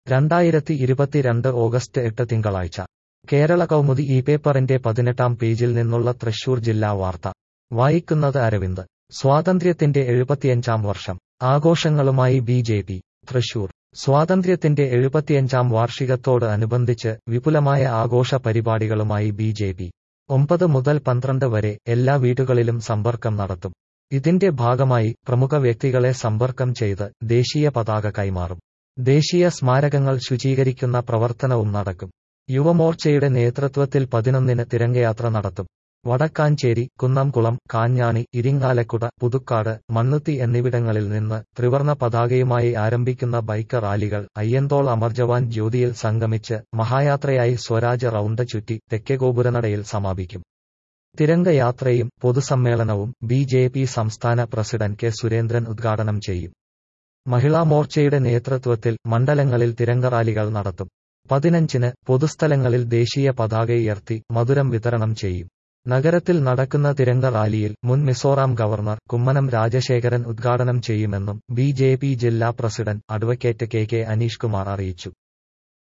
രണ്ടായിരത്തി ഇരുപത്തിരണ്ട് ഓഗസ്റ്റ് എട്ട് തിങ്കളാഴ്ച കേരള കൗമുദി ഈ പേപ്പറിന്റെ പതിനെട്ടാം പേജിൽ നിന്നുള്ള തൃശൂർ ജില്ലാ വാർത്ത വായിക്കുന്നത് അരവിന്ദ് സ്വാതന്ത്ര്യത്തിന്റെ എഴുപത്തിയഞ്ചാം വർഷം ആഘോഷങ്ങളുമായി ബി ജെ പി തൃശൂർ സ്വാതന്ത്ര്യത്തിന്റെ എഴുപത്തിയഞ്ചാം വാർഷികത്തോട് അനുബന്ധിച്ച് വിപുലമായ ആഘോഷ പരിപാടികളുമായി ബി ജെ പി ഒമ്പത് മുതൽ പന്ത്രണ്ട് വരെ എല്ലാ വീടുകളിലും സമ്പർക്കം നടത്തും ഇതിന്റെ ഭാഗമായി പ്രമുഖ വ്യക്തികളെ സമ്പർക്കം ചെയ്ത് ദേശീയ പതാക കൈമാറും ദേശീയ സ്മാരകങ്ങൾ ശുചീകരിക്കുന്ന പ്രവർത്തനവും നടക്കും യുവമോർച്ചയുടെ നേതൃത്വത്തിൽ പതിനൊന്നിന് തിരങ്കയാത്ര നടത്തും വടക്കാഞ്ചേരി കുന്നംകുളം കാഞ്ഞാണി ഇരിങ്ങാലക്കുട പുതുക്കാട് മണ്ണുത്തി എന്നിവിടങ്ങളിൽ നിന്ന് ത്രിവർണ പതാകയുമായി ആരംഭിക്കുന്ന ബൈക്ക് റാലികൾ അയ്യന്തോൾ അമർജവാൻ ജ്യോതിയിൽ സംഗമിച്ച് മഹായാത്രയായി സ്വരാജ് റൌണ്ട് ചുറ്റി തെക്കേഗോപുരനടയിൽ സമാപിക്കും തിരംഗയാത്രയും പൊതുസമ്മേളനവും ബി ജെ പി സംസ്ഥാന പ്രസിഡന്റ് കെ സുരേന്ദ്രൻ ഉദ്ഘാടനം ചെയ്യും മഹിളാ മോർച്ചയുടെ നേതൃത്വത്തിൽ മണ്ഡലങ്ങളിൽ തിരംഗറാലികൾ നടത്തും പതിനഞ്ചിന് പൊതുസ്ഥലങ്ങളിൽ ദേശീയ പതാകയുയർത്തി മധുരം വിതരണം ചെയ്യും നഗരത്തിൽ നടക്കുന്ന തിരംഗ റാലിയിൽ മുൻ മിസോറാം ഗവർണർ കുമ്മനം രാജശേഖരൻ ഉദ്ഘാടനം ചെയ്യുമെന്നും ബി ജെ പി ജില്ലാ president advocate K K Aneesh Kumar അറിയിച്ചു